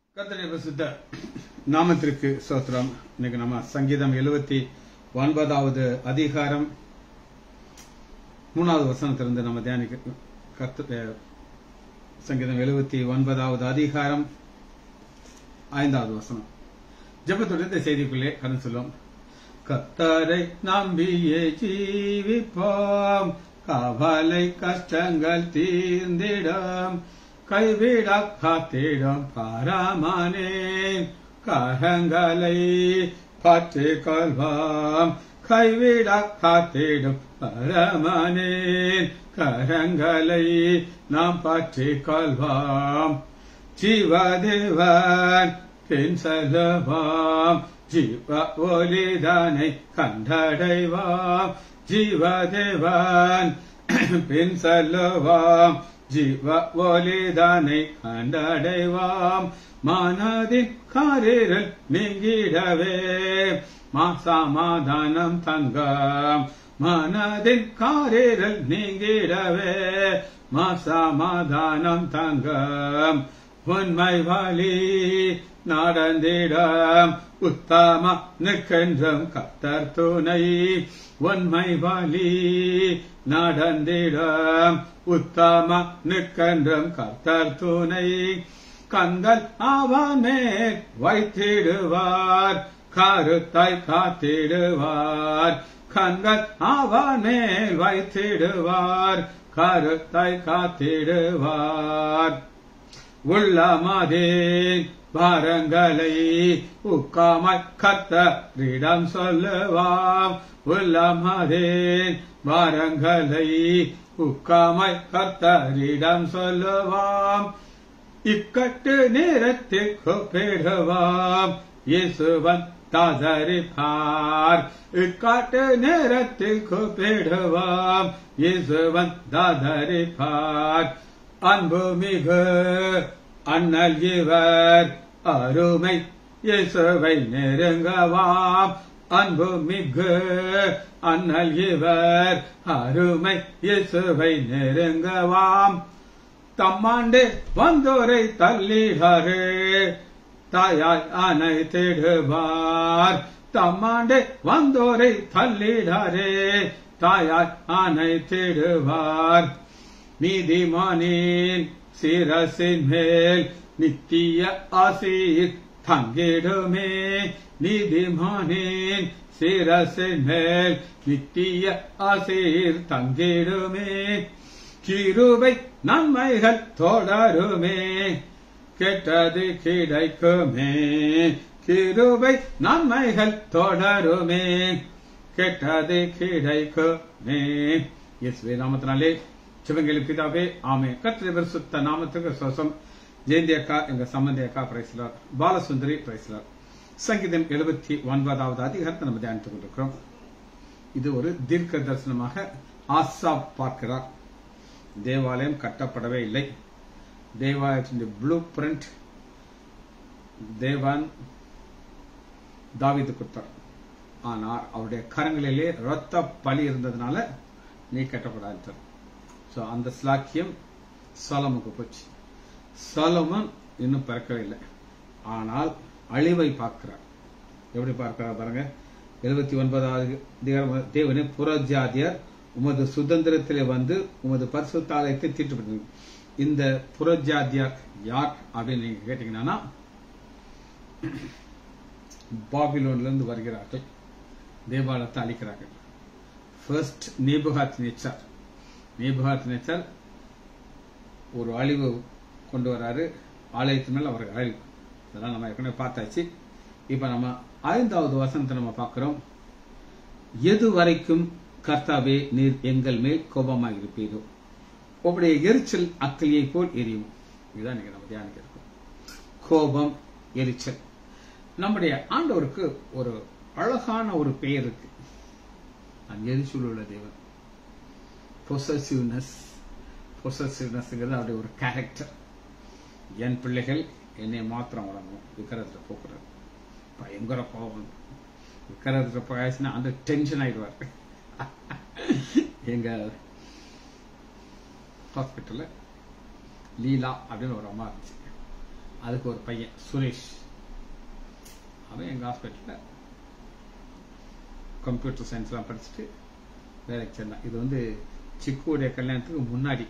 கர்த்தருடைய பரிசுத்த நாமத்திற்கு சோத்திரம் இன்னைக்கு நம்ம சங்கீதம் எழுபத்தி ஒன்பதாவது அதிகாரம் மூணாவது வசனத்திலிருந்து நம்ம தியானிக்க கர்த்த அஹ், சங்கீதம் எழுபத்தி ஒன்பதாவது அதிகாரம் ஐந்தாவது வசனம் ஜெபத்துடைய இந்த செய்திக்குள்ளே கடந்து சொல்லும் கத்தரை நம்பியே ஜீவிப்போம் கவலை கஷ்டங்கள் தீர்ந்திடும் கைவிட காத்திடும் பரமனே கரங்களை பற்றி கொள்வோம் கைவிட காத்திடும் பரமனே கரங்களை நாம் பற்றி கொள்வோம் ஜீவதேவன் பின் செல்லுவாம் ஜீவ ஒலிதனை கண்டடைவாம் ஜீவதேவன் பின் செல்லுவாம் ஜீவ ஒலிதனை கண்டடைவாம் மனதின் காரில் நீங்கிடவே மாசமாதானம் தங்கம் மனதின் காரில் நீங்கிடவே மாசமாதானம் தங்கம் உண்மை வழி நடந்திடம் உத்தம நிற்கின்றும் கத்தர் துணை உண்மை வழி நடந்திடம் உத்தம நிற்கின்றும் கத்தர் துணை கண்கள் அவனே வைத்திடுவார் கருத்தாய் காத்திடுவார் கண்கள் அவன் மேல் வைத்திடுவார் கருத்தாய் காத்திடுவார் உள்ளமதே பாரங்களை உக்காமாய் கத்தரிடம் சொல்லுவாம் உள்ளமதே பாரங்களை உக்காமாய் கத்தரிடம் சொல்லுவாம் இக்கட்டு நேரத்தில் கூப்பிடுவாம் இயேசுவன் தாதரிப்பார் இக்காட்டு நேரத்தில் கூப்பிடுவாம் இயேசுவன் தாதரிப்பார் அன்பு மிகு அண்ணல் இவர் அருமை இயேசுவை நெருங்கவாம் அன்பு மிகு அண்ணல் இவர் அருமை இயேசுவை நெருங்கவாம் தம்மாண்டு வந்தோரை தள்ளிடாரே தாயாய் அணைத்திடுவார் தம்மாண்டு வந்தோரை தள்ளிடாரே தாயாய் அணைத்திடுவார் நீதிமானின் சிரசின் மேல் நித்திய ஆசீர் தங்கிடுமே நீதிமானின் சிரசின் மேல் நித்திய ஆசீர் தங்கிடுமே கிருபை நன்மைகள் தொடருமே கெட்டது கிடைக்குமே கிருபை நன்மைகள் தொடருமே கெட்டது கிடைக்குமே இயேசுவே நாமத்தினாலே சிவங்களை பிதாவே ஆமே கத்திரி பரிசுத்த நாமத்துக்கு சுவாசம் ஜெயந்தி அக்கா எங்க சம்பந்தி அக்கா பிரைஸ்லார் பாலசுந்தரி பிரைஸ்லார் சங்கீதம் எழுபத்தி ஒன்பதாவது அதிகாரத்தை நம்ம தியானித்துக் கொண்டிருக்கிறோம் இது ஒரு தீர்க்க தரிசனமாக ஆசா பார்க்கிறார் தேவாலயம் கட்டப்படவே இல்லை தேவாலயத்தின் ப்ளூ பிரிண்ட் தேவன் தாவிது கொடுத்தார் ஆனால் அவருடைய கரங்களிலே ரத்த பலி இருந்ததுனால நீ கட்டப்படாது சோ அந்த ஸ்லாக்கியம் சோலமுக்கு போச்சு சோலமன் இன்னும் பிறக்கவே இல்லை ஆனால் அழிவை பார்க்கிறார் எப்படி பார்க்கிறார் பாருங்க எழுபத்தி ஒன்பதாவது அதிகாரம் தேவனே புறஜாதியர் உமது சுதந்திரத்திலே வந்து உமது பரிசுத்தாலயத்தை தீட்டுப்பட்டது இந்த புறஜாதியார் யார் அப்படின்னு நீங்க கேட்டீங்கன்னா பாபிலோன்ல இருந்து வருகிறார்கள் தேவாலயத்தை அழிக்கிறார்கள் first Nebuchadnezzar Nebuchadnezzar ஒரு அழிவு கொண்டு வராரு ஆலயத்து மேல அவருக்கு அழிவு இதெல்லாம் நம்ம ஏற்கனவே பார்த்தாச்சு இப்ப நம்ம ஐந்தாவது வசனத்தை நம்ம பார்க்கிறோம் எது வரைக்கும் கர்த்தாவே நீர் எங்கள் மேல் கோபமாக இருப்பீரோ உங்களுடைய எரிச்சல் அக்கிலியை போல் எரியும் இதுதான் நீங்க நம்ம தியானிக்க இருக்கோம் கோபம் எரிச்சல் நம்முடைய ஆண்டவருக்கு ஒரு அழகான ஒரு பெயர் இருக்கு நான் எரிச்சல் உள்ள தேவன் பொசசிவ்னஸ் பொசசிவ்னஸ்ங்கிறது அவருடைய ஒரு கேரக்டர் என் பிள்ளைகள் என்னை மாத்திரம் வழங்கும் விக்கிரத்தில் போக்குறது பயங்கர கோபம் விக்கிரத்தில் போயாச்சுன்னா அந்த டென்ஷன் ஆயிடுவார் எங்க ஹாஸ்பிட்டல்ல லீலா அப்படின்னு ஒரு அம்மா இருந்துச்சு அதுக்கு ஒரு பையன் சுரேஷ் அவன் எங்கள் ஹாஸ்பிட்டலில் கம்ப்யூட்டர் சயின்ஸ்லாம் படிச்சுட்டு வேலைக்கு சேர்ந்தான் இது வந்து சிக்குவுடைய கல்யாணத்துக்கு முன்னாடி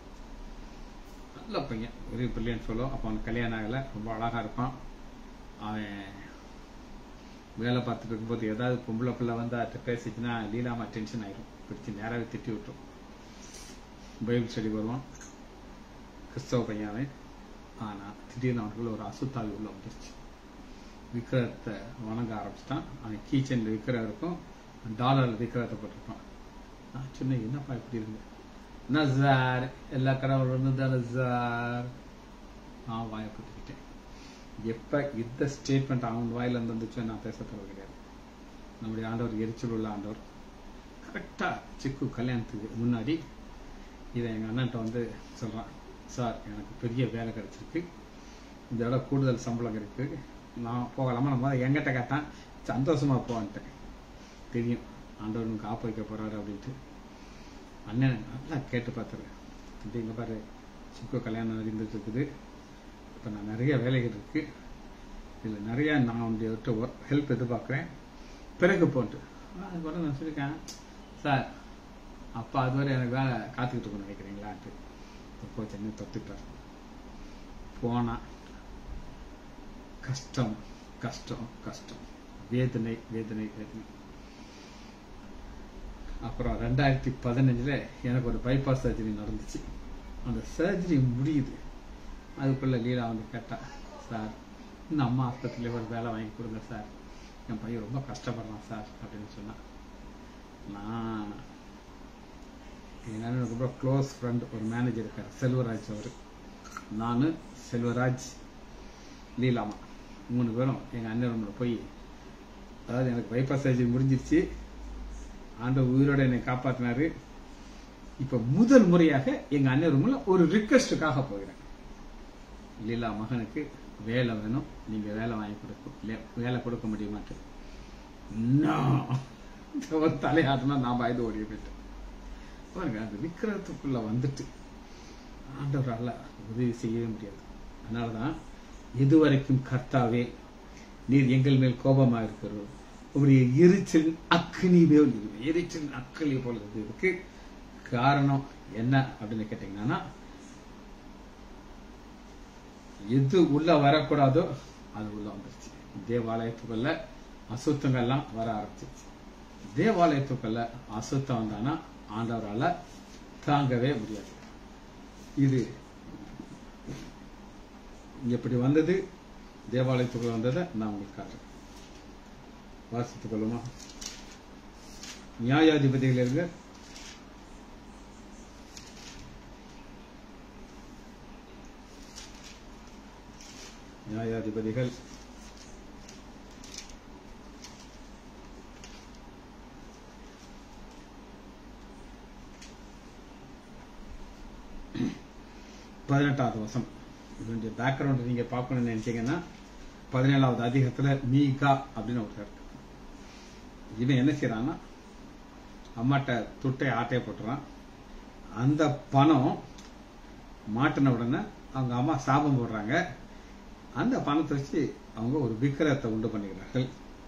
நல்ல பையன் வெரி பிரில்லியன் சொல்லோ அப்போ அவனுக்கு கல்யாணம் ஆகலை ரொம்ப அழகாக இருப்பான் அவன் வேலை பார்த்துட்டு இருக்கும்போது ஏதாவது பொம்பளை பிள்ளை வந்து அவர்கிட்ட பேசிச்சுன்னா லீலாமா டென்ஷன் ஆயிடும் பிடிச்சி நேராகவே திட்டி விட்டுரும் பைபிள் ஸ்டடி வருவான் கிறிஸ்தவ பையன் அவன் ஆனால் திடீர்னு அவனுக்குள்ள ஒரு அசுத்தாவி உள்ள வந்துருச்சு விக்கிரகத்தை வணங்க ஆரம்பிச்சிட்டான் அவன் கீச்சனில் விக்கிரகம் இருக்கும் டாலரில் விக்கிரகத்தை போட்டிருப்பான் நான் சொன்னேன் என்னப்பா இப்படி இருக்கு என்ன சார் எல்லா கடவுளும் தானே சார் நான் வாயை போட்டுக்கிட்டேன் எப்ப இந்த ஸ்டேட்மெண்ட் அவன் வாயில இருந்து வந்துச்சோ நான் பேச போறது கிடையாது நம்முடைய ஆண்டவர் எரிச்சல் உள்ள ஆண்டவர் கரெக்டா சிக்கு கல்யாணத்துக்கு முன்னாடி இதை எங்க அண்ணன்ட்ட வந்து சொல்றான் சார் எனக்கு பெரிய வேலை கிடைச்சிருக்கு இந்த விட கூடுதல் சம்பளம் இருக்கு நான் போகலாமா நம்ம எங்கிட்ட கேட்டான் சந்தோஷமா போவான்ட்டேன் தெரியும் ஆண்டவர் உனக்கு ஆப்பு வைக்க போறாரு அப்படின்ட்டு அண்ணன் நல்லா கேட்டு பார்த்துரு இப்படி இங்க பாரு சிக்கு கல்யாணம் இருந்துட்டு இருக்குது இப்போ நான் நிறைய வேலைகள் இருக்கு இதில் நிறைய நான் உடைய ஹெல்ப் எதிர்பார்க்குறேன் பிறகு போன்ட்டு அது கூட நான் சொல்லியிருக்கேன் சார் அப்பா அதுவரை எனக்கு வேலை காத்துக்கிட்டு இருக்கணும் நினைக்கிறீங்களான்ட்டு இப்போ சென்னை தொத்துட்டார் போனா கஷ்டம் கஷ்டம் கஷ்டம் வேதனை வேதனை வேதனை அப்புறம் ரெண்டாயிரத்தி பதினஞ்சுல எனக்கு ஒரு பைபாஸ் சர்ஜரி நடந்துச்சு அந்த சர்ஜரி முடியுது அதுக்குள்ள லீலா வந்து கேட்டா சார் இந்த அம்மா ஆஸ்பத்திரியில ஒரு வேலை வாங்கி கொடுங்க சார் என் பையன் ரொம்ப கஷ்டப்படுறான் சார் அப்படின்னு சொன்னான் நான் என் அண்ணனுக்கு ரொம்ப க்ளோஸ் ஃப்ரெண்ட் ஒரு மேனேஜர் இருக்கார் செல்வராஜ் அவர் நான் செல்வராஜ் லீலாமா மூணு பேரும் எங்கள் அண்ணன் ரூமில் போய் அதாவது எனக்கு பைபாஸ் சர்ஜரி முடிஞ்சிருச்சு ஆண்டவர் உயிரோட என்னை காப்பாத்தினாரு இப்ப முதல் முறையாக எங்க அண்ணன் ரூம்ல ஒரு ரிக்வெஸ்டுக்காக போகிறேன் லீலா மகனுக்கு வேலை வேணும் நீங்க வேலை வாங்கி கொடுக்கும் லே- வேலை கொடுக்க முடியுமாட்டு No. ஒரு தலையாட்டினா நான் பயந்து ஓடி போயிட்டேன் பாருங்க அந்த விக்கிரகத்துக்குள்ள வந்துட்டு ஆண்டவரால உதவி செய்யவே முடியாது அதனாலதான் இதுவரைக்கும் கர்த்தாவே நீர் எங்கள் மேல் கோபமா இருக்கிறோம் உங்களுடைய எரிச்சல் அக்னி போல் இருக்கு. எரிச்சல் அக்னி போல இருக்கு. இதுக்கு காரணம் என்ன அப்படின்னு கேட்டீங்கன்னா எது உள்ள வரக்கூடாதோ அது உள்ள வந்துருச்சு தேவாலயத்துக்குள்ள அசுத்தங்கள்லாம் வர ஆரம்பிச்சிருச்சு தேவாலயத்துக்குள்ள அசுத்தம் வந்தானா ஆண்டவரால தாங்கவே முடியாது இது எப்படி வந்தது தேவாலயத்துக்குள்ள வந்ததை நான் உங்களுக்கு காட்டுறேன் வாசித்துக் கொள்ளுமா நியாயாதிபதிகள் இருங்க நியாயாதிபதிகள் பதினெட்டாவது வருஷம் இதனுடைய பேக்ரவுண்ட் நீங்க பார்க்கணும்னு நினைச்சீங்கன்னா பதினேழாவது அதிகத்துல மீகா அப்படின்னு ஒருத்தர் இருக்கு. இவன் என்ன செய்யறான்னா அம்மாட்ட துட்டை ஆட்டையை போட்டுறான் அந்த பணம் மாட்டின உடனே அவங்க அம்மா சாபம் போடுறாங்க அந்த பணத்தை வச்சு அவங்க ஒரு விக்கிரகத்தை உண்டு பண்ணுகிறார்கள்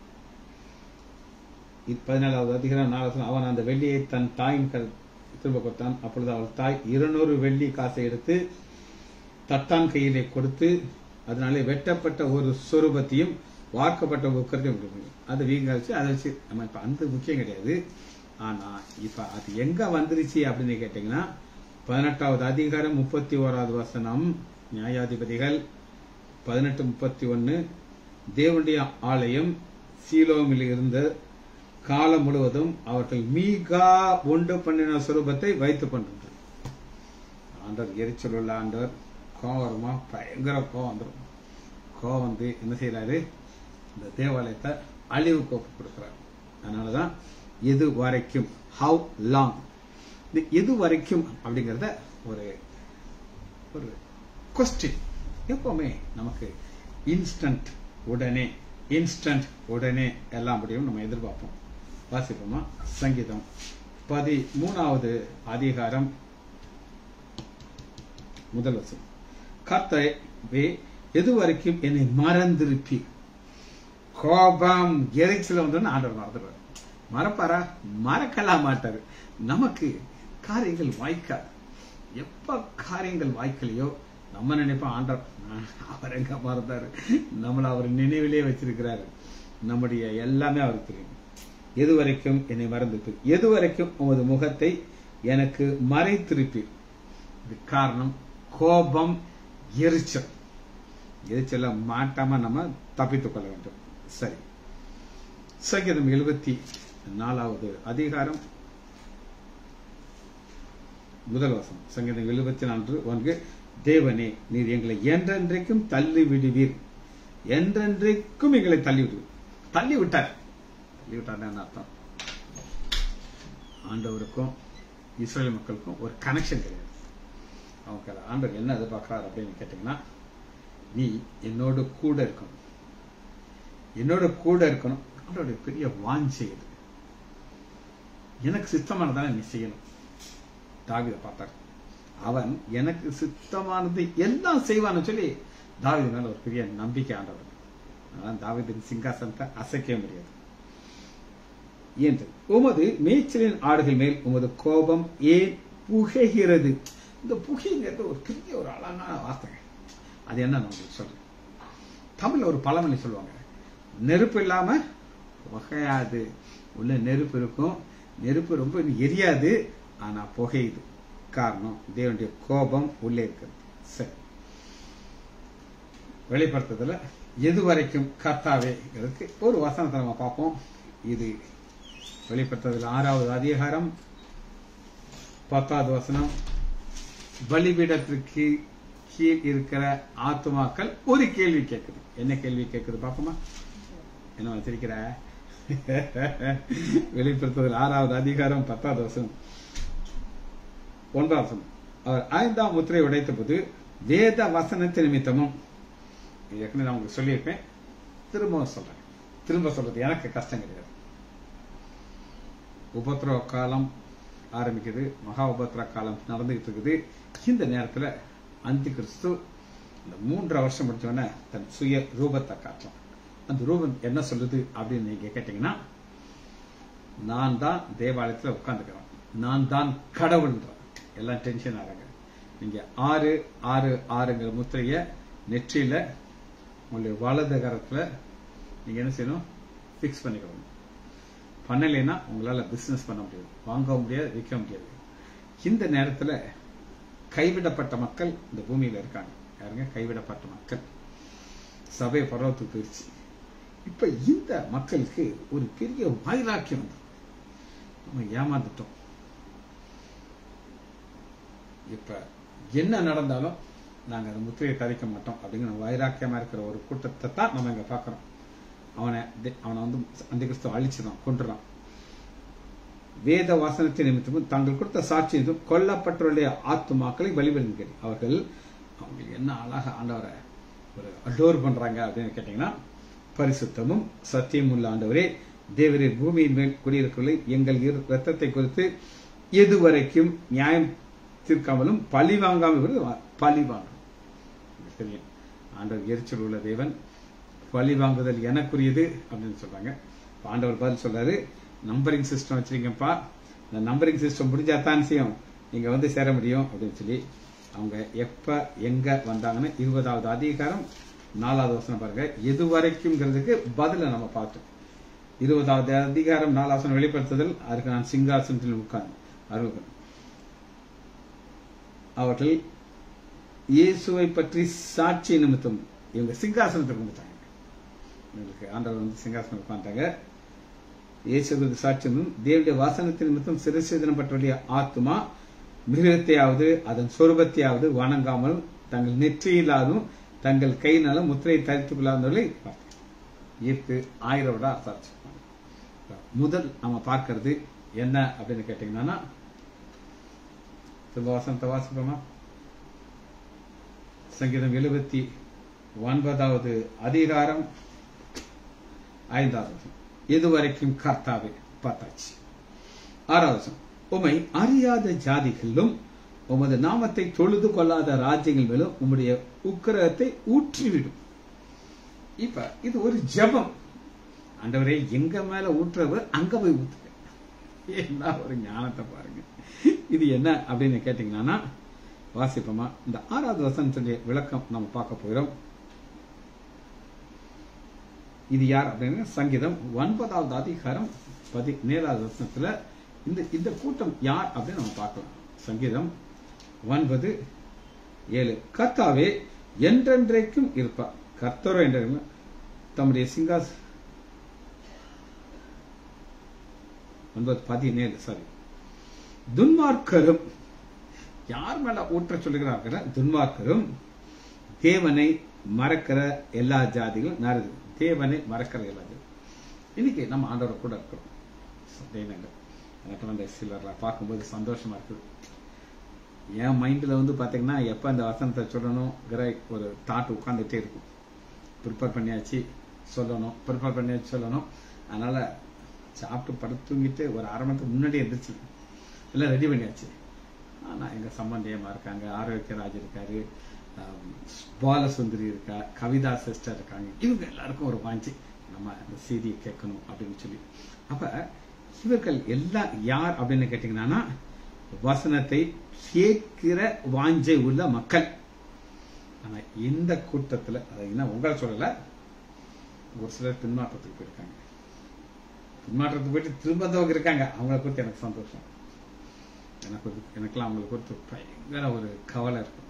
இப் பதினேழாவது அதிகாரம் நாலு அவன் அந்த வெள்ளியை தன் தாயின் கல் திரும்ப கொடுத்தான் அப்பொழுது அவள் தாய் இருநூறு வெள்ளி காசை எடுத்து தட்டான் கையிலே கொடுத்து அதனாலே வெட்டப்பட்ட ஒரு சொரூபத்தையும் வார்க்கப்பட்ட உக்கரத்தையும் உண்டு பண்ணி அதை வீங்க வச்சு அதை வச்சு நம்ம இப்ப அந்த முக்கியம் கிடையாது ஆனா இப்ப அது எங்க வந்துருச்சு அப்படின்னு கேட்டீங்கன்னா பதினெட்டாவது அதிகாரம் முப்பத்தி ஓராவது வசனம் நியாயாதிபதிகள் பதினெட்டு முப்பத்தி ஒன்னு தேவனுடைய ஆலயம் சீலோமில் இருந்த காலம் முழுவதும் அவர்கள் மீகா உண்டு பண்ணின சுரூபத்தை வைத்துக் கொண்டிருந்தார் ஆண்டவர் எரிச்சல் உள்ள ஆண்டவர் கோவம் வருமா பயங்கர கோவம் வந்துடும் கோவம் வந்து என்ன செய்யறாரு இந்த தேவாலயத்தை அழிவு கோப்பு கொடுக்கிறார் அதனாலதான் எது வரைக்கும் ஹவு லாங் இந்த எது வரைக்கும் அப்படிங்கறத ஒரு ஒரு கொஸ்டின் எப்பவுமே நமக்கு இன்ஸ்டன்ட் உடனே இன்ஸ்டன்ட் உடனே எல்லாம் முடியும் நம்ம எதிர்பார்ப்போம் வாசிப்போமா சங்கீதம் பதி மூணாவது அதிகாரம் முதல் வசனம் கர்த்தவே எது வரைக்கும் என்னை மறந்திருப்பீர் கோபம் எரிச்சல் வந்தோன்னு ஆண்டவர் மறந்துடுவார் மறப்பாரா மறக்கலாம் மாட்டாரு நமக்கு காரியங்கள் வாய்க்காது எப்ப காரியங்கள் வாய்க்கலையோ நம்ம நினைப்போம் ஆண்டவர் அவர் எங்க மறந்தாரு நம்மள அவர் நினைவிலே வச்சிருக்கிறாரு நம்முடைய எல்லாமே அவருக்கு தெரியும் எது வரைக்கும் என்னை மறந்துட்டு எது வரைக்கும் உமது முகத்தை எனக்கு மறைத்திருப்பீர் இது காரணம் கோபம் எரிச்சல் எரிச்சல மாட்டாம நம்ம தப்பித்துக் கொள்ள வேண்டும் சரி சங்கீதம் எழுபத்தி நாலாவது அதிகாரம் முதல் வசனம் சங்கீதம் எழுபத்தி நான்கு ஒன்று தேவனே நீர் எங்களை என்றென்றைக்கும் தள்ளி விடுவீர் என்றென்றைக்கும் எங்களை தள்ளி விடுவீர் தள்ளி விட்டார் தள்ளி விட்டார் அர்த்தம் ஆண்டவருக்கும் இஸ்ரேல் மக்களுக்கும் ஒரு கனெக்ஷன் கிடையாது அவங்க ஆண்டவர் என்ன எதிர்பார்க்கிறார் அப்படின்னு கேட்டீங்கன்னா நீ என்னோட கூட இருக்கணும் என்னோட கூட இருக்கணும் ஆண்டோட பெரிய வாஞ்சை இது எனக்கு சித்தமானதான நீ செய்யணும் தாவித பார்த்தார் அவன் எனக்கு சித்தமானது எல்லாம் செய்வான்னு சொல்லி தாவித மேல ஒரு பெரிய நம்பிக்கை ஆண்டவர் அதான் தாவிதின் சிங்காசனத்தை அசைக்க முடியாது என்று உமது மேய்ச்சலின் ஆடுகள் மேல் உமது கோபம் ஏன் புகைகிறது இந்த புகைங்கிறது ஒரு பெரிய ஒரு அழகான வார்த்தை அது என்ன நான் உங்களுக்கு சொல்றேன் தமிழ்ல ஒரு பழமொழி சொல்லுவாங்க நெருப்பு இல்லாம புகையாது உள்ள நெருப்பு இருக்கும் நெருப்பு ரொம்ப எரியாது ஆனா புகையுது காரணம் தேவனுடைய கோபம் உள்ளே இருக்கிறது சரி வெளிப்படுத்துறதுல எது வரைக்கும் கர்த்தாவே ஒரு வசனத்தை நம்ம பார்ப்போம் இது வெளிப்படுத்துறதுல ஆறாவது அதிகாரம் பத்தாவது வசனம் பலிபீடத்திற்கு கீழ் இருக்கிற ஆத்மாக்கள் ஒரு கேள்வி கேட்குது என்ன கேள்வி கேட்குது பாப்போமா என்ன வச்சிருக்கிற வெளிப்படுத்துதல் ஆறாவது அதிகாரம் பத்தாவது வசனம் ஒன்றாம் வசனம் அவர் ஐந்தாம் முத்திரை உடைத்த போது வேத வசனத்து நிமித்தமும் ஏற்கனவே நான் உங்களுக்கு சொல்லியிருப்பேன் திரும்ப சொல்றேன் திரும்ப சொல்றது எனக்கு கஷ்டம் கிடையாது உபத்திரவ காலம் ஆரம்பிக்குது மகா உபத்திர காலம் நடந்துகிட்டு இருக்குது இந்த நேரத்துல அந்தி கிறிஸ்து இந்த மூன்றரை வருஷம் முடிச்சோடனே தன் சுய ரூபத்தை காட்டலாம் அந்த ரூபம் என்ன சொல்லுது அப்படின்னு நீங்க கேட்டீங்கன்னா நான் தான் தேவாலயத்தில் உட்கார்ந்துக்கிறேன் நான் தான் கடவுள்ன்ற எல்லாம் டென்ஷன் ஆகிறாங்க நீங்க ஆறு ஆறு ஆறுங்கிற முத்திரைய நெற்றியில உங்களுடைய வலது கரத்துல நீங்க என்ன செய்யணும் பிக்ஸ் பண்ணிக்கணும் பண்ணலைன்னா உங்களால பிசினஸ் பண்ண முடியாது வாங்க முடியாது விற்க முடியாது இந்த நேரத்துல கைவிடப்பட்ட மக்கள் இந்த பூமியில இருக்காங்க யாருங்க கைவிடப்பட்ட மக்கள் சபை பருவத்துக்கு போயிடுச்சு இப்ப இந்த மக்களுக்கு ஒரு பெரிய வைராக்கியம் நம்ம ஏமாந்துட்டோம் இப்ப என்ன நடந்தாலும் நாங்க அந்த முத்திரையை தரிக்க மாட்டோம் அப்படிங்கிற வைராக்கியமா இருக்கிற ஒரு கூட்டத்தை தான் நம்ம இங்க பாக்குறோம் அவனை அவனை வந்து அந்த கிறிஸ்துவ அழிச்சுதான் கொண்டுறான் வேத வாசனத்தின் நிமித்தமும் தாங்கள் கொடுத்த சாட்சியும் கொல்லப்பட்டுள்ள ஆத்துமாக்களை வழிபடுங்கள் அவர்கள் அவங்களுக்கு என்ன அழகா ஆண்டவரை ஒரு அடோர் பண்றாங்க அப்படின்னு கேட்டீங்கன்னா பரிசுத்தமும் சத்தியம் உள்ள ஆண்டவரே தேவரே பூமியின் மேல் குடியிருக்கவில்லை எங்கள் ரத்தத்தை குறித்து எதுவரைக்கும் நியாயம் தீர்க்காமலும் பழி வாங்காமல் பழி வாங்கும் தெரியும் ஆண்டவர் எரிச்சல் உள்ள தேவன் பழி வாங்குதல் எனக்குரியது அப்படின்னு சொல்றாங்க ஆண்டவர் பதில் சொல்றாரு நம்பரிங் சிஸ்டம் வச்சிருக்கீங்கப்பா இந்த நம்பரிங் சிஸ்டம் முடிஞ்சா தான் செய்யும் நீங்க வந்து சேர முடியும் அப்படின்னு சொல்லி அவங்க எப்ப எங்க வந்தாங்கன்னு இருபதாவது அதிகாரம் நாலாவது வசனம் பாருங்க எது வரைக்கும்ங்கிறதுக்கு பதில நம்ம பார்த்தோம் இருபதாவது அதிகாரம் நாலாவது வெளிப்படுத்துதல் அதுக்கு நான் சிங்காசனத்தில் உட்கார்ந்து அருள்கள் அவர்கள் இயேசுவை பற்றி சாட்சி நிமித்தம் இவங்க சிங்காசனத்துக்கு வந்துட்டாங்க இவங்களுக்கு ஆண்டவர் வந்து சிங்காசனம் உட்காந்துட்டாங்க இயேசுக்கு சாட்சி தேவனுடைய வாசனத்தின் நிமித்தம் சிறுசேதனப்பட்டுள்ள ஆத்மா மிருகத்தையாவது அதன் சொருபத்தையாவது வணங்காமல் தங்கள் நெற்றியிலாதும் தங்கள் கையினாலும் முத்திரையை தரித்துக் கொள்ளாதவர்களை ஈர்த்து ஆயிரம் விட சாட்சி முதல் நம்ம பார்க்கறது என்ன அப்படின்னு கேட்டீங்கன்னா திரும்ப வசனத்தை வாசிப்போமா சங்கீதம் எழுபத்தி ஒன்பதாவது அதிகாரம் ஐந்தாவது வசனம் இதுவரைக்கும் கர்த்தாவே பார்த்தாச்சு ஆறாவது வசனம் உமை அறியாத ஜாதிகளிலும் உமது நாமத்தை தொழுது கொள்ளாத ராஜ்யங்கள் மேலும் உம்முடைய உக்கிரகத்தை ஊற்றிவிடும் இப்ப இது ஒரு ஜெபம் ஆண்டவரே எங்க மேல ஊற்றுறவர் அங்க போய் ஊத்துங்க என்ன ஒரு ஞானத்தை பாருங்க இது என்ன அப்படின்னு கேட்டீங்கன்னா வாசிப்போமா இந்த ஆறாவது வசனத்துடைய விளக்கம் நம்ம பார்க்க போகிறோம் இது யார் அப்படின்னு சங்கீதம் ஒன்பதாவது அதிகாரம் பதினேழாவது வசனத்துல இந்த இந்த கூட்டம் யார் அப்படின்னு நம்ம பார்க்கலாம் சங்கீதம் ஒன்பது ஏழு கர்த்தாவே என்றென்றைக்கும் இருப்பார் கர்த்தரோ என்ற தம்முடைய சிங்காஸ் ஒன்பது பதினேழு சாரி துன்மார்க்கரும் யார் மேல ஊற்ற சொல்லுகிறார்கள் துன்மார்க்கரும் தேவனை மறக்கிற எல்லா ஜாதிகளும் நரது தேவனை மறக்கிற எல்லா ஜாதி இன்னைக்கு நம்ம ஆண்டவரை கூட இருக்கிறோம் தெய்வங்கள் எனக்கு வந்து சிலர் பார்க்கும்போது சந்தோஷமா இருக்குது என் மைண்டில் வந்து பார்த்தீங்கன்னா எப்போ அந்த வசனத்தை சொல்லணுங்கிற ஒரு தாட் உட்காந்துட்டே இருக்கும் ப்ரிப்பேர் பண்ணியாச்சு சொல்லணும் ப்ரிப்பேர் பண்ணியாச்சு சொல்லணும் அதனால சாப்பிட்டு படுத்து தூங்கிட்டு ஒரு அரை மணி நேரத்துக்கு முன்னாடி எந்திரிச்சு எல்லாம் ரெடி பண்ணியாச்சு ஆனால் எங்கள் சம்பந்தியமாக இருக்காங்க ஆரோக்கியராஜ் இருக்காரு ஆம், பாலசுந்தரி இருக்கா கவிதா சிஸ்டர் இருக்காங்க இவங்க எல்லாருக்கும் ஒரு வாஞ்சி நம்ம இந்த செய்தியை கேட்கணும் அப்படின்னு சொல்லி அப்ப இவர்கள் எல்லாம் யார் அப்படின்னு கேட்டீங்கன்னா வசனத்தை கேட்கிற வாஞ்சை உள்ள மக்கள் ஆனா இந்த கூட்டத்துல அதை என்ன உங்களை சொல்லல ஒரு சிலர் பின்மாற்றத்துக்கு போயிருக்காங்க பின்மாற்றத்துக்கு போயிட்டு திரும்ப வந்தவங்க இருக்காங்க அவங்கள குறித்து எனக்கு சந்தோஷம் எனக்கு ஒரு- எனக்கெல்லாம் அவங்களை குறித்து பயங்கர ஒரு கவலை இருக்கும்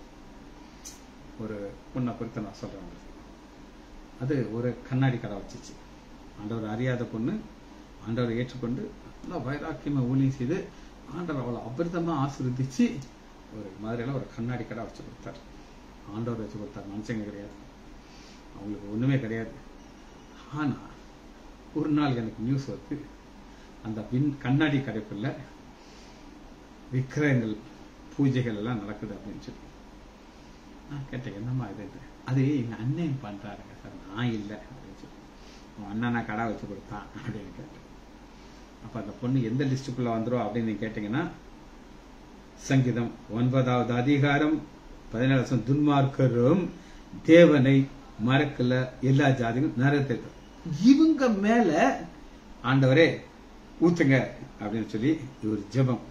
ஒரு பொண்ணை குறித்து நான் சொல்றேன் உங்களுக்கு அது ஒரு கண்ணாடி கடை வச்சுச்சு ஆண்டவர் அறியாத பொண்ணு ஆண்டவரை ஏற்றுக்கொண்டு நல்லா வைராக்கியமா ஊழியம் செய்து ஆண்டவர் அவளை அபிர்தமா ஆசீர்வதிச்சு ஒரு மாதிரியான ஒரு கண்ணாடி கடை வச்சு கொடுத்தார் ஆண்டவர் வச்சு கொடுத்தார் மனுஷங்க கிடையாது அவங்களுக்கு ஒண்ணுமே கிடையாது ஆனா ஒரு நாள் எனக்கு நியூஸ் வருது அந்த விண் கண்ணாடி கடைக்குள்ள விக்கிரகங்கள் பூஜைகள் எல்லாம் நடக்குது அப்படின்னு சொல்லி நான் கேட்டேன் என்னம்மா இது இது? அது எங்க அண்ணன் பண்றாருங்க சார் நான் இல்லை அப்படின்னு சொல்லி உன் அண்ணனா கடை வச்சு கொடுத்தான் அப்படின்னு கேட்டேன் அப்ப அந்த பொண்ணு எந்த லிஸ்டுக்குள்ள வந்துரும் அப்படின்னு நீங்க கேட்டீங்கன்னா சங்கீதம் ஒன்பதாவது அதிகாரம் பதினேழு வருஷம் துன்மார்க்கரும் தேவனை மறக்கல எல்லா ஜாதிகளும் நரகத்தில் இவங்க மேல ஆண்டவரே ஊத்துங்க அப்படின்னு சொல்லி இது ஒரு ஜெபம்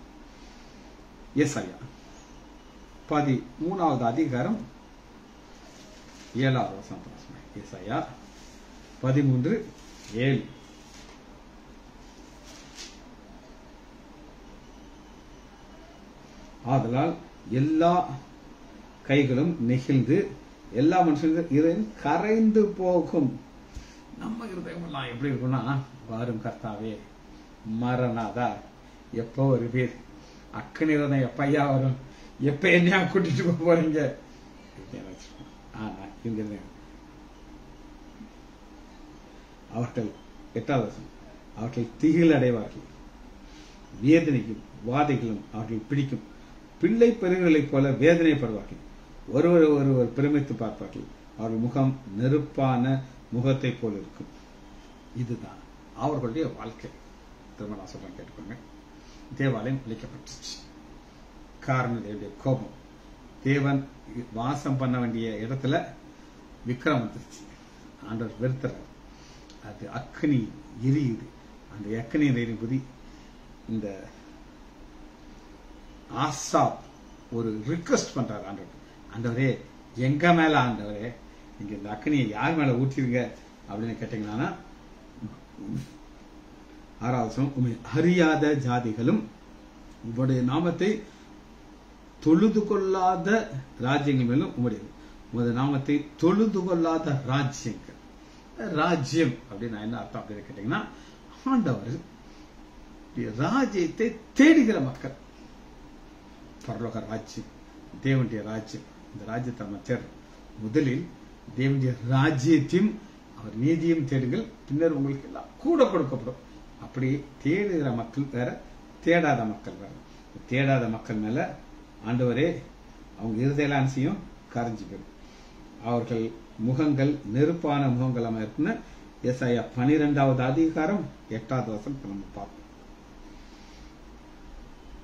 எஸ் ஐயா பதி மூணாவது அதிகாரம் ஏழாவது வசனம் எஸ் ஐயா பதிமூன்று ஏழு ஆதலால் எல்லா கைகளும் நெகிழ்ந்து எல்லா மனுஷனுக்கும் இதயம் கரைந்து போகும் நம்ம இருதயம் எல்லாம் எப்படி இருக்கும்னா வாரும் கர்த்தாவே மரணாதா எப்போ வருவீர் அக்கனி இருதயம் எப்பையா வரும் எப்ப என்னையா கூட்டிட்டு போக போறீங்க இப்படி நினைச்சிருக்கோம். ஆனா இவங்க இருங்க. அவர்கள் எட்டாவது வசனம். அவர்கள் திகில் அடைவார்கள் வேதனைக்கும் வாதைகளும் அவர்கள் பிடிக்கும் பிள்ளை பெருங்களைப் போல வேதனைப்படுவார்கள் ஒருவர் ஒருவர் பிரமித்து பார்ப்பார்கள் அவர்கள் முகம் நெருப்பான முகத்தை போல இருக்கும் இதுதான் அவர்களுடைய வாழ்க்கை திரும்ப நான் சொல்றேன் கேட்டுக்கோங்க தேவாலயம் அழிக்கப்பட்டுச்சு காரணம் தேவனுடைய கோபம் தேவன் வாசம் பண்ண வேண்டிய இடத்துல விக்ரம் வந்துருச்சு ஆண்டவர் வெறுத்துறார் அது அக்னி எரியுது அந்த அக்னி எரியும்போது இந்த ஆசாப் ஒரு ரிக்வெஸ்ட் பண்றாரு ஆண்டவர் ஆண்டவரே எங்க மேல ஆண்டவரே நீங்க இந்த அக்னியை யார் மேல ஊற்றிருங்க அப்படின்னு கேட்டீங்கன்னா ஆறாவது வசனம், உம்மை அறியாத ஜாதிகளும் உம்முடைய நாமத்தை தொழுது கொள்ளாத ராஜ்யங்கள் மேலும் உம்முடைய உமது நாமத்தை தொழுது கொள்ளாத ராஜ்யங்கள் ராஜ்யம் அப்படின்னு என்ன அர்த்தம் அப்படின்னு கேட்டீங்கன்னா ஆண்டவர் ராஜ்யத்தை தேடுகிற மக்கள் பரலோக ராஜ்யம் தேவனுடைய ராஜ்யம் இந்த ராஜ்யத்தை நம்ம தேடுறோம் முதலில் தேவனுடைய ராஜ்யத்தையும் அவர் நீதியும் தேடுங்கள் பின்னர் உங்களுக்கு எல்லாம் கூட கொடுக்கப்படும் அப்படி தேடுகிற மக்கள் வேற தேடாத மக்கள் வேற தேடாத மக்கள் மேல ஆண்டவரே அவங்க இருதயெல்லாம் செய்யும் கரைஞ்சு போயிடும் அவர்கள் முகங்கள் நெருப்பான முகங்களாக இருக்குன்னு எஸ்ஐயா பனிரெண்டாவது அதிகாரம் எட்டாவது வருஷம் இப்ப நம்ம பார்ப்போம்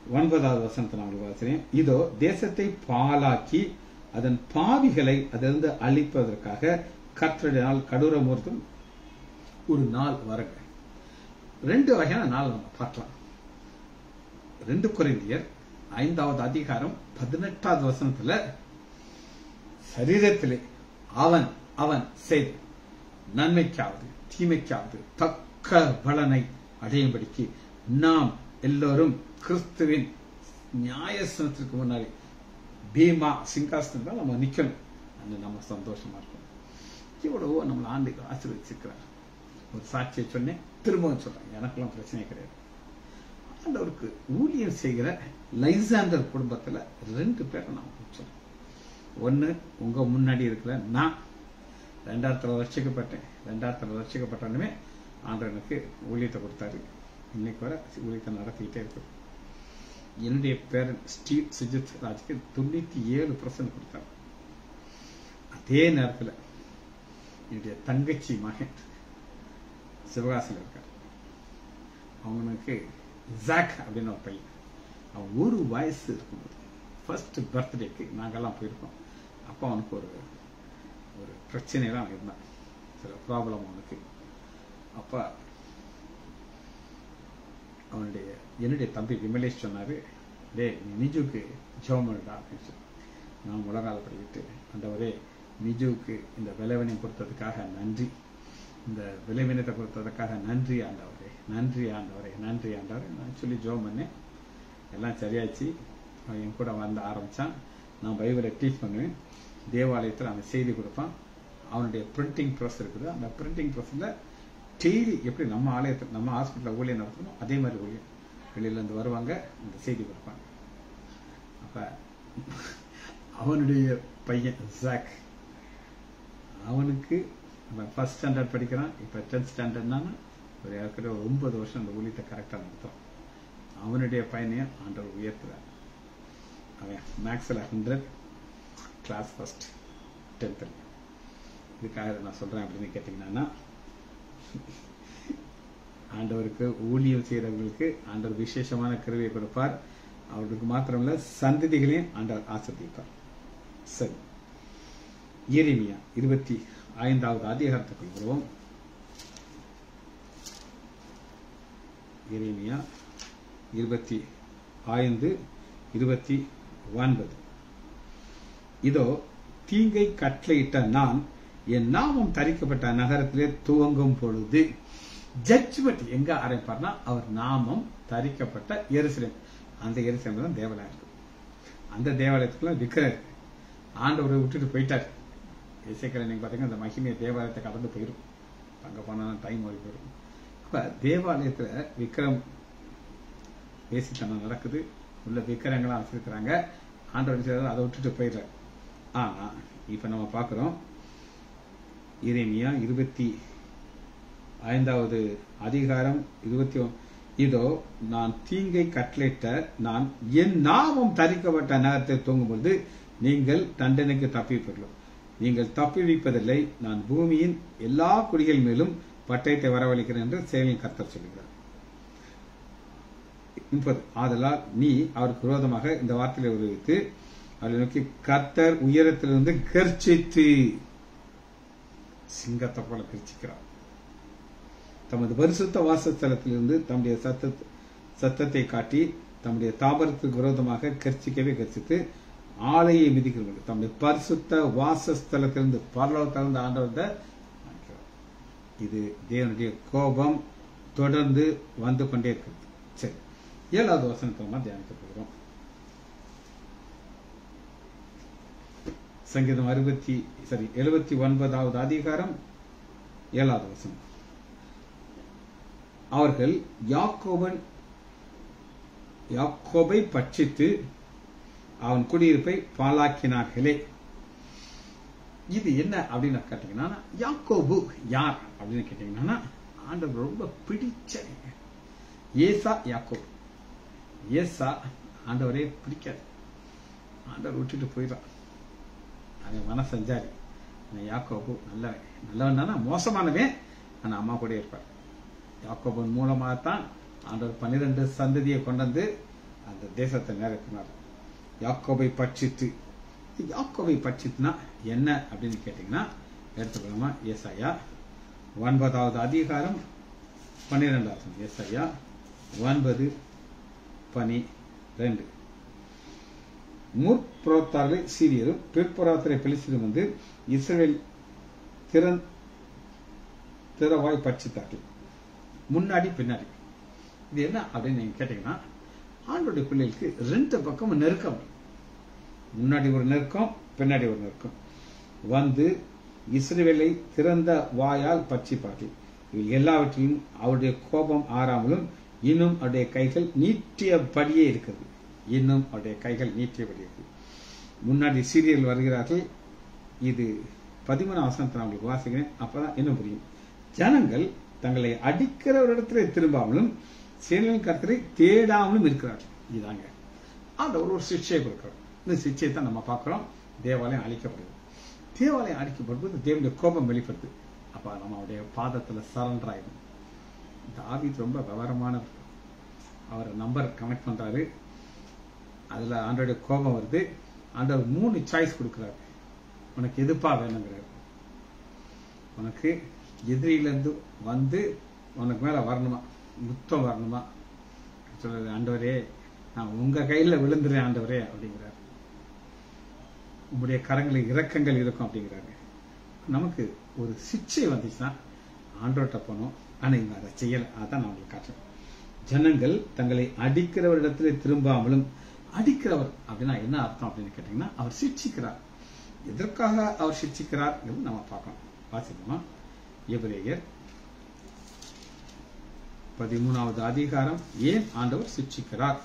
ஒன்பதாவது வசனத்தை நான் உங்களுக்கு வாசிக்கிறேன் இதோ தேசத்தை பாலாக்கி அதன் பாவிகளை அதிலிருந்து அழிப்பதற்காக கர்த்தருடைய நாள் கடூரமூர்த்தம் ஒரு நாள் வருங்க ரெண்டு வகையான நாள் நம்ம பார்க்கலாம் ரெண்டு குறைந்தியர் ஐந்தாவது அதிகாரம் பதினெட்டாவது வசனத்துல சரீரத்திலே அவன் அவன் செய்த நன்மைக்காவது தீமைக்காவது தக்க பலனை அடையும்படிக்கு நாம் எல்லோரும் கிறிஸ்துவின் நியாயசனத்திற்கு முன்னாடி பீமா சிங்காசனத்தில் நம்ம நிக்கணும் அந்த நம்ம சந்தோஷமா இருக்கணும் இவ்வளவோ நம்மளை ஆண்டு ஆசீர்வதிச்சிருக்கிறார் ஒரு சாட்சியை சொன்னேன் திரும்பவும் சொல்றேன் எனக்கெல்லாம் பிரச்சனை கிடையாது ஆண்டவருக்கு ஊழியம் செய்கிற லைசாண்டர் குடும்பத்துல ரெண்டு பேரை நான் சொல்றேன் ஒன்னு உங்க முன்னாடி இருக்கிற நான் ரெண்டாயிரத்துல ரட்சிக்கப்பட்டேன் ரெண்டாயிரத்துல ரட்சிக்கப்பட்டனுமே ஆண்டவர் எனக்கு ஊழியத்தை கொடுத்தாரு இன்னைக்கு வர ஊழியத்தை நடத்திக்கிட்டே இருக்கு என்னுடைய பேரன் ஸ்டீவ் சுஜித் ராஜுக்கு தொண்ணூத்தி ஏழு பர்சன்ட் கொடுத்தாரு அதே நேரத்தில் என்னுடைய தங்கச்சி மகன் சிவகாசியில் இருக்கார் அவனுக்கு ஜாக் அப்படின்னு ஒரு பையன் அவன் ஒரு வயசு இருக்கும்போது ஃபர்ஸ்ட் பர்த்டேக்கு நாங்கெல்லாம் போயிருக்கோம் அப்போ அவனுக்கு ஒரு ஒரு பிரச்சனையெல்லாம் அவன் இருந்தான் சில ப்ராப்ளம் அவனுக்கு அப்போ அவனுடைய என்னுடைய தம்பி விமலேஷ் சொன்னாரு டே நீ நிஜுக்கு ஜோமல்டா அப்படின்னு சொல்லி நான் முழங்கால படிக்கிட்டு அந்தவரே நிஜுவுக்கு இந்த விளைவினம் கொடுத்ததுக்காக நன்றி இந்த விளைவினத்தை கொடுத்ததுக்காக நன்றி ஆண்டவரே நன்றி ஆண்டவரே நன்றி ஆண்டவரே நான் சொல்லி ஜோம் பண்ணேன் எல்லாம் சரியாச்சு அவன் என் கூட வந்து ஆரம்பிச்சான் நான் பைபிளை டீச் பண்ணுவேன் தேவாலயத்தில் அவன் செய்தி கொடுப்பான் அவனுடைய பிரிண்டிங் ப்ரெஸ் இருக்குது அந்த பிரிண்டிங் ப்ரெஸ்ஸில் டெய்லி எப்படி நம்ம ஆலயத்தில் நம்ம ஹாஸ்பிட்டலில் ஊழியம் நடத்தணும் அதே மாதிரி ஊழியம் வெளியிலேருந்து வருவாங்க அந்த செய்தி கொடுப்பாங்க அப்போ அவனுடைய பையன் ஜாக் அவனுக்கு அவன் ஃபர்ஸ்ட் ஸ்டாண்டர்ட் படிக்கிறான் இப்போ டென்த் ஸ்டாண்டர்ட்னா ஒரு ஏற்கனவே ஒரு ஒன்பது வருஷம் அந்த ஊழியத்தை கரெக்டாக நடத்தும் அவனுடைய பையனையும் ஆண்டவர் உயர்த்துறார் அவன் மேக்ஸில் ஹண்ட்ரட் கிளாஸ் ஃபர்ஸ்ட் டென்த்தில் இதுக்காக நான் சொல்கிறேன் அப்படின்னு கேட்டிங்கன்னா ஆண்டவருக்கு ஊழியம் செய்கிறவங்களுக்கு ஆண்டவர் விசேஷமான கருவியை கொடுப்பார் அவருக்கு மாத்திரமல்ல சந்ததிகளையும் ஆண்டவர் ஆசிர்வதிப்பார் சரி எரிமியா இருபத்தி ஐந்தாவது அதிகாரத்துக்குள் வருவோம் எரேமியா இருபத்தி ஐந்து இருபத்தி ஒன்பது இதோ தீங்கை கட்டளையிட்ட நான் என் நாமம் தரிக்கப்பட்ட நகரத்திலே துவங்கும் பொழுது ஜட்ஜ்மெண்ட் எங்க ஆரம்பிப்பார்னா அவர் நாமம் தரிக்கப்பட்ட எருசலேம் அந்த எருசலேம் தான் தேவாலயம் இருக்கு அந்த தேவாலயத்துக்குள்ள விக்கிரர் ஆண்டவரை விட்டுட்டு போயிட்டார் இசைக்கலை நீங்க பாத்தீங்கன்னா அந்த மகிமைய தேவாலயத்தை கடந்து போயிடும் அங்க போனா டைம் ஓடி போயிடும் அப்ப தேவாலயத்துல விக்ரம் பேசித்தனம் நடக்குது உள்ள விக்கிரங்களாம் வச்சிருக்கிறாங்க ஆண்டவர் செய்யறது அதை விட்டுட்டு போயிடுறார் ஆனா இப்ப நம்ம பாக்குறோம் இறைமையா இருபத்தி ஐந்தாவது அதிகாரம் இருபத்தி இதோ நான் தீங்கை கட்டளையிட்ட நான் என் நாமம் தரிக்கப்பட்ட நகரத்தை தூங்கும்போது நீங்கள் தண்டனைக்கு தப்பிப்பீர்கள் நீங்கள் தப்பி வைப்பதில்லை நான் பூமியின் எல்லா குடிகள் மேலும் பட்டயத்தை வரவழைக்கிறேன் என்று செயலில் கர்த்தர் சொல்லுகிறார் முப்பது ஆதலால் நீ அவருக்கு விரோதமாக இந்த வார்த்தையை உருவித்து அவரை நோக்கி கர்த்தர் உயரத்திலிருந்து கர்ச்சித்து சிங்கத்தை போல கர்ச்சிக்கிறார் தமது பரிசுத்த வாசஸ்தலத்திலிருந்து தம்முடைய சத்த சத்தத்தை காட்டி தம்முடைய தாபரத்துக்கு விரோதமாக கர்ச்சிக்கவே கர்ச்சித்து ஆலையை மிதிக்கிறது தம்முடைய பரிசுத்த வாசஸ்தலத்திலிருந்து பரலோகத்திலிருந்து ஆண்டவர் இது தேவனுடைய கோபம் தொடர்ந்து வந்து கொண்டே இருக்கிறது சரி ஏழாவது வசனத்தை நம்ம தியானிக்க போகிறோம் சங்கீதம் அறுபத்தி சரி எழுபத்தி ஒன்பதாவது அதிகாரம் ஏழாவது வசனம் அவர்கள் யாக்கோபன் யாக்கோபை பட்சித்து அவன் குடியிருப்பை பாலாக்கினார்களே இது என்ன அப்படின்னு கேட்டீங்கன்னா யாக்கோபு யார் அப்படின்னு கேட்டீங்கன்னா ஆண்டவர் ரொம்ப பிடிச்ச ஏசா யாக்கோபு ஏசா ஆண்டவரே பிடிக்காது ஆண்டவர் விட்டுட்டு போயிடான் அவன் மன சஞ்சாரி யாக்கோபு நல்லவன் நல்லவன் தானே மோசமானவன் ஆனா அம்மா கூட இருப்பார் யாக்கோபன் மூலமாகத்தான் ஆண்டவர் பன்னிரண்டு சந்ததியை கொண்டு வந்து அந்த தேசத்தை நிரப்பினார் யாக்கோபை பட்சித்து யாக்கோபை பட்சித்துனா என்ன அப்படின்னு கேட்டீங்கன்னா எடுத்துக்கலாமா ஏசாயா ஒன்பதாவது அதிகாரம் பன்னிரெண்டாவது ஏசாயா ஒன்பது பனி ரெண்டு முற்புறத்தார்களே சீரியரும் பிற்புறத்தாரை பெலிசிலும் வந்து இஸ்ரேல் திறன் திறவாய் பட்சித்தார்கள் முன்னாடி பின்னாடி இது என்ன அப்படின்னு நீங்க கேட்டீங்கன்னா ஆண்டோடைய பிள்ளைகளுக்கு ரெண்டு பக்கமும் நெருக்கம் முன்னாடி ஒரு நெருக்கம் பின்னாடி ஒரு நெருக்கம் வந்து இஸ்ரேலை திறந்த வாயால் பட்சிப்பார்கள் இவை எல்லாவற்றிலும் அவருடைய கோபம் ஆறாமலும் இன்னும் அவருடைய கைகள் நீட்டியபடியே இருக்கிறது இன்னும் அவருடைய கைகள் நீட்டியபடி இருக்கு முன்னாடி சீரியல் வருகிறார்கள் இது பதிமூணாம் வசனத்தை நான் உங்களுக்கு வாசிக்கிறேன் அப்பதான் இன்னும் புரியும் ஜனங்கள் தங்களை அடிக்கிற ஒரு இடத்துல திரும்பாமலும் சீரியலின் கருத்தரை தேடாமலும் இருக்கிறார்கள் இதாங்க ஆண்டவர் ஒரு சிக்ஷையை கொடுக்கிறார் இந்த சிக்ஷையை தான் நம்ம பார்க்கிறோம் தேவாலயம் அழிக்கப்படுது தேவாலயம் அழிக்கப்படும்போது தேவனுடைய கோபம் வெளிப்படுது அப்ப நம்ம அவருடைய பாதத்துல சரண்டர் ஆயிடும் தாவீது ரொம்ப விவரமானவர் அவர் நம்பர் கனெக்ட் பண்றாரு அதுல ஆண்டோடைய கோபம் வருது ஆண்டவர் மூணு சாய்ஸ் கொடுக்கிறாரு உனக்கு எதுப்பா வேணுங்கிறாரு உனக்கு எதிரியிலிருந்து வந்து உனக்கு மேல வரணுமா முத்தம் வரணுமா சொல்றது ஆண்டவரே நான் உங்க கையில விழுந்துறேன் ஆண்டவரே அப்படிங்கிறார் உங்களுடைய கரங்களில் இரக்கங்கள் இருக்கும் அப்படிங்கிறாரு நமக்கு ஒரு சிக்ஷை வந்துச்சுன்னா ஆண்டோட்ட போனோம் ஆனா இவங்க அதை செய்யல அதான் நான் உங்களுக்கு காட்டுறேன் ஜனங்கள் தங்களை அடிக்கிறவரிடத்திலே திரும்பாமலும் அடிக்கிறவர் அப்படின்னா என்ன அர்த்தம் அப்படின்னு கேட்டீங்கன்னா அவர் சிக்ஷிக்கிறார் எதற்காக அவர் சிக்ஷிக்கிறார் நம்ம பார்க்கணும் வாசிப்போமா எபிரேயர் பதிமூணாவது அதிகாரம் ஏன் ஆண்டவர் சிக்ஷிக்கிறார்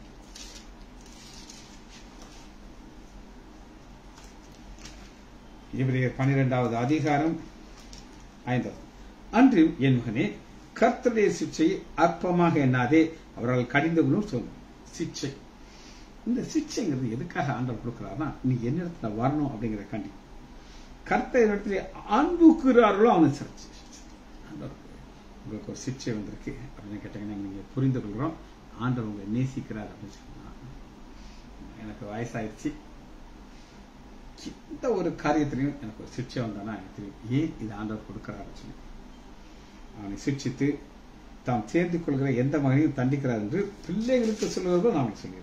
எபிரேயர் பனிரெண்டாவது அதிகாரம் ஐந்தாவது அன்று என் மகனே கர்த்தருடைய சிக்ஷையை அற்பமாக எண்ணாதே அவரால் கடிந்து கொள்ளும் சொல்லும் சிக்ஷை இந்த சிக்ஷைங்கிறது எதுக்காக ஆண்டவர் கொடுக்கிறார்னா நீ என்னிடத்துல வரணும் அப்படிங்கிற கண்டி கர்த்தர் இடத்துல அன்புக்குறார்களோ அவனை சிரிச்சு உங்களுக்கு ஒரு சிக்ஷை வந்திருக்கு அப்படின்னு கேட்டீங்கன்னா நீங்க புரிந்து கொள்கிறோம் ஆண்டவர் உங்களை நேசிக்கிறார் அப்படின்னு சொன்னா எனக்கு வயசாயிடுச்சு எந்த ஒரு காரியத்திலையும் எனக்கு ஒரு சிக்ஷை வந்தானா எனக்கு தெரியும் ஏன் இது ஆண்டவர் கொடுக்கிறாரு சொல்லி அவனை சிக்ஷித்து தாம் சேர்ந்து கொள்கிற எந்த மகனையும் தண்டிக்கிறார் என்று பிள்ளைகளுக்கு சொல்லுவதோ நான் சொல்லிடுவேன்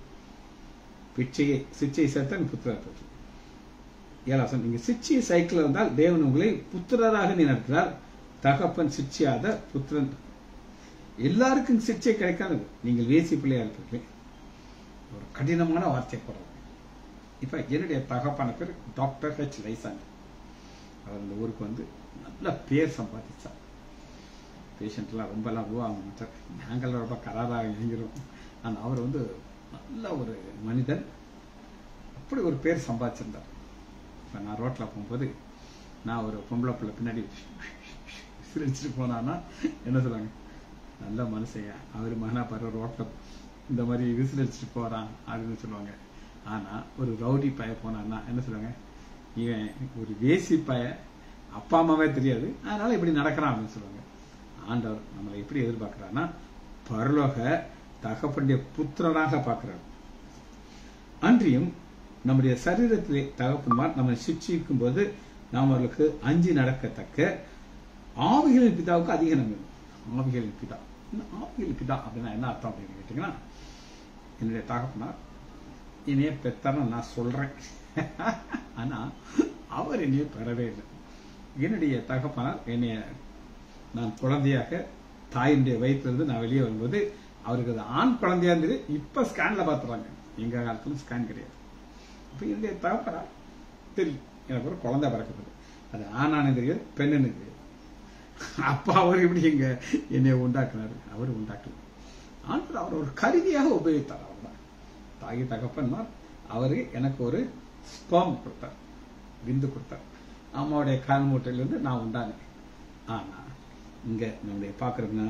பிச்சையை சிச்சையை சேர்த்தான் புத்திரர் ஏழாசம் நீங்க சிச்சையை சைக்கிள் வந்தால் தேவன் உங்களை புத்திரராக நினைக்கிறார் தகப்பன் சிச்சியாத புத்திரன் எல்லாருக்கும் சிச்சை கிடைக்காது நீங்கள் வேசி பிள்ளையா இருப்பீங்க ஒரு கடினமான வார்த்தை போடுறது இப்ப என்னுடைய தகப்பான பேர் டாக்டர் ஹெச் லைசன் அவர் இந்த ஊருக்கு வந்து நல்ல பேர் சம்பாதிச்சார் பேஷண்ட் எல்லாம் ரொம்ப எல்லாம் உருவாக மாட்டார் நாங்கள் ரொம்ப கராராக இயங்கிறோம் ஆனால் அவர் வந்து நல்ல ஒரு மனிதன் அப்படி ஒரு பேர் சம்பாதிச்சிருந்தார் இப்போ நான் ரோட்டில் போகும்போது நான் ஒரு பொம்பளை பிள்ளை பின்னாடி சிரிச்சுட்டு போனான்னா என்ன சொல்லுவாங்க நல்ல மனுஷங்க அவர் மகனா பாரு ரோட்டில் இந்த மாதிரி விசிலடிச்சுட்டு போறான் அப்படின்னு சொல்லுவாங்க ஆனா ஒரு ரவுடி பய போனான்னா என்ன சொல்லுவாங்க இவன் ஒரு வேசி பய அப்பா அம்மாவே தெரியாது அதனால இப்படி நடக்கிறான் அப்படின்னு சொல்லுவாங்க ஆண்டவர் நம்மளை எப்படி எதிர்பார்க்கிறான்னா பரலோக தகப்பனுடைய புத்திரனாக பார்க்கிறார் அன்றியும் நம்முடைய சரீரத்திலே தகப்பன்மார் நம்மை சிக்ஷிக்கும் போது நாம் அவர்களுக்கு அஞ்சு நடக்கத்தக்க ஆவிகளின் பிதாவுக்கு அதிக நன்மை ஆவிகளின் பிதா இந்த ஆவிகளின் பிதா அப்படின்னா என்ன அர்த்தம் அப்படின்னு கேட்டீங்கன்னா என்னுடைய தகப்பனார் என்னைய பெத்தார்னு நான் சொல்றேன் ஆனா அவர் என்னைய பெறவே இல்லை என்னுடைய தகப்பனார் என்னைய நான் குழந்தையாக தாயினுடைய வயிற்றிலிருந்து நான் வெளியே வரும்போது அவருக்கு அது ஆண் குழந்தையா இருந்தது இப்ப ஸ்கேன்ல பாத்துறாங்க எங்க காலத்துல ஸ்கேன் கிடையாது இப்ப என்னுடைய தகப்பனார் தெரியும் எனக்கு ஒரு குழந்தை பிறக்குது அது ஆணானு தெரியாது பெண்ணுன்னு தெரியாது அப்பா அவர் எப்படி எங்க என்னை உண்டாக்குனாரு அவர் உண்டாக்கல ஆனால் அவர் ஒரு கருவியாக உபயோகித்தார் அவர்தான் தாகி தகப்பன்மார் அவரு எனக்கு ஒரு ஸ்பம் கொடுத்தார் விந்து கொடுத்தார் அம்மாவுடைய கால் மூட்டையிலிருந்து நான் உண்டானேன் ஆனா இங்க நம்முடைய பாக்குறோம்னா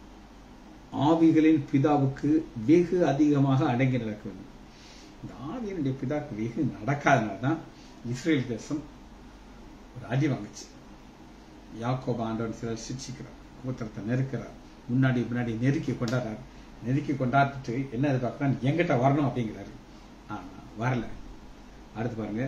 ஆவிகளின் பிதாவுக்கு வெகு அதிகமாக அடங்கி நடக்க வேண்டும் இந்த ஆவியனுடைய பிதாவுக்கு வெகு நடக்காதனால தான் இஸ்ரேல் தேசம் ஒரு அடி வாங்குச்சு யாக்கோப ஆண்டவன் சிலர் சிக்ஷிக்கிறார் கூத்திரத்தை நெருக்கிறார் முன்னாடி முன்னாடி நெருக்கி கொண்டாடுறார் நெருக்கி கொண்டாடிட்டு என்ன எதிர்பார்க்கணும் எங்கிட்ட வரணும் அப்படிங்கிறாரு ஆனா வரல அடுத்து பாருங்க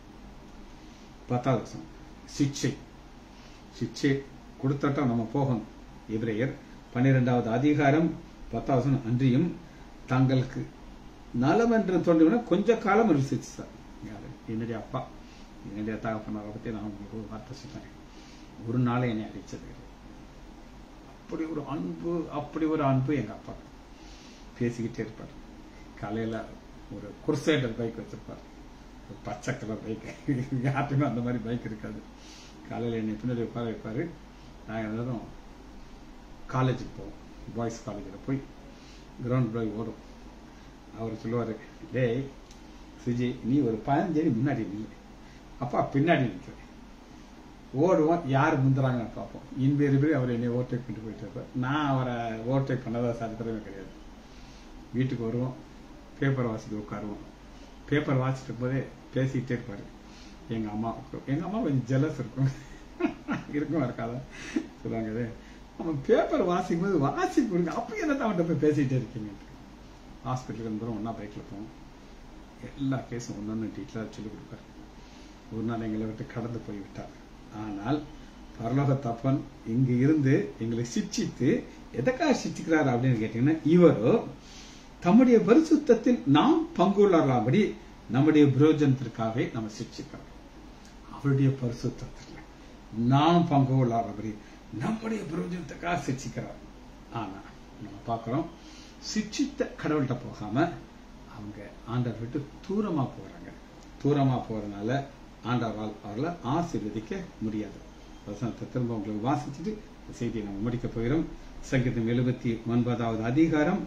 பத்தாவது வருஷம் சிக்ஷை சிக்ஷை கொடுத்தட்டம் நம்ம போகணும் எபிரேயர் பன்னிரெண்டாவது அதிகாரம் பத்தாவது வசனம் அன்றியும் தங்களுக்கு நலம் என்று தோன்றின கொஞ்ச காலம் ருசிச்சு சார் யாரு என்னுடைய அப்பா என்னுடைய தகப்பனாரை பத்தி நான் உங்களுக்கு ஒரு வார்த்தை சொன்னேன் ஒரு நாளை என்னை அடிச்சது கிடையாது. அப்படி ஒரு அன்பு அப்படி ஒரு அன்பு எங்க அப்பா பேசிக்கிட்டே இருப்பார் காலையில ஒரு குர்சைடர் பைக் வச்சிருப்பார் ஒரு பச்சை கலர் பைக் யார்ட்டுமே அந்த மாதிரி பைக் இருக்காது காலையில என்னை பின்னாடி உட்கார வைப்பாரு நாங்கள் எல்லாரும் காலேஜுக்கு போவோம் பாய்ஸ் காலேஜில் போய் கிரவுண்ட் போய் ஓடும் அவர் சொல்லுவார் டேய் சுஜி நீ ஒரு பதினஞ்சு அடி முன்னாடி நில்லு அப்பா பின்னாடி நிற்கிறேன் ஓடுவோம் யார் முந்துறாங்கன்னு பார்ப்போம் இன்பேறு பேர் அவர் என்னை ஓவர்டேக் பண்ணிட்டு போயிட்டு இருப்பார் நான் அவரை ஓவர்டேக் பண்ணதா சரித்திரமே கிடையாது வீட்டுக்கு வருவோம் பேப்பர் வாசிட்டு உட்காருவோம் பேப்பர் வாசிட்டு போதே பேசிக்கிட்டே இருப்பாரு எங்க அம்மாவுக்கு எங்க அம்மா கொஞ்சம் ஜெலஸ் இருக்கும் இருக்கும் இருக்காதா சொல்லுவாங்க இது. அவன் பேப்பர் வாசிக்கும் போது வாசி கொடுங்க அப்ப என்ன அவன்கிட்ட போய் பேசிட்டே இருக்கீங்க ஹாஸ்பிட்டலுக்கு வந்துடும் ஒன்னா பைக்ல போவோம் எல்லா கேஸும் ஒன்னொன்னு டீட்டெயிலாக சொல்லிக் கொடுப்பாரு ஒரு நாள் எங்களை விட்டு கடந்து போய் விட்டார் ஆனால் பரலோக தப்பன் இங்கு இருந்து எங்களை சிட்சித்து எதற்காக சிட்சிக்கிறார் அப்படின்னு கேட்டீங்கன்னா இவரோ தம்முடைய பரிசுத்தத்தில் நாம் பங்குள்ளார்களாம்படி நம்முடைய பிரயோஜனத்திற்காகவே நம்ம சிட்சிக்கிறோம் அவருடைய பரிசுத்தத்தில் நாம் பங்கு கொள்ளாதபடி நம்முடைய பிரயோஜனத்துக்காக சிட்சிக்கிறார் ஆனா நம்ம பார்க்கிறோம் சிட்சித்த கடவுள்கிட்ட போகாம அவங்க ஆண்டவர் விட்டு தூரமா போறாங்க தூரமா போறதுனால ஆண்டவரால் அவர்களை ஆசீர்வதிக்க முடியாது வசனத்தை திரும்ப உங்களுக்கு வாசிச்சுட்டு இந்த செய்தியை நம்ம முடிக்க போகிறோம் சங்கீதம் எழுபத்தி ஒன்பதாவது அதிகாரம்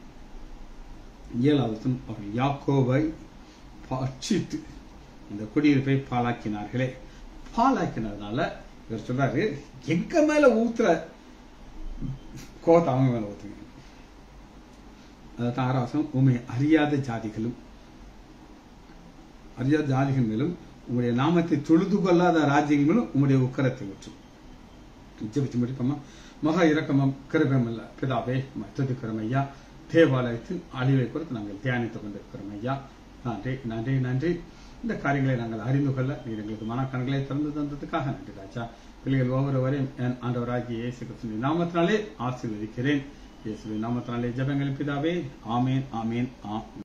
ஏழாவது வசனம், அவர் யாக்கோவை பட்சித்து இந்த குடியிருப்பை பாலாக்கினார்களே பாலாக்கினதுனால இவர் சொல்றாரு எங்க மேல ஊத்துற கோத்தை அவங்க மேல ஊத்துங்க அதான் ஆறாவசம் உண்மை அறியாத ஜாதிகளும் அறியாத ஜாதிகள் மேலும் உங்களுடைய நாமத்தை தொழுது கொள்ளாத ராஜ்யங்கள் மேலும் உங்களுடைய உக்கரத்தை ஊற்றும் ஜெபித்து முடிப்போமா மகா இரக்கமம் கிருபம் இல்ல பிதாவே துதிக்கிறோம் ஐயா தேவாலயத்தின் அழிவை குறித்து நாங்கள் தியானித்துக் கொண்டிருக்கிறோம் ஐயா நன்றி நன்றி நன்றி இந்த காரியங்களை நாங்கள் அறிந்து கொள்ள நீர் எங்களுக்கு மனக்கண்களை திறந்து தந்ததுக்காக நன்றி ராஜா பிள்ளைகள் ஒவ்வொருவரையும் என் ஆண்டவராகிய இயேசு கிறிஸ்துவின் நாமத்தினாலே ஆசீர்வதிக்கிறேன் இயேசுவின் நாமத்தினாலே ஜெபங்களின் பிதாவே ஆமேன் ஆமேன் ஆ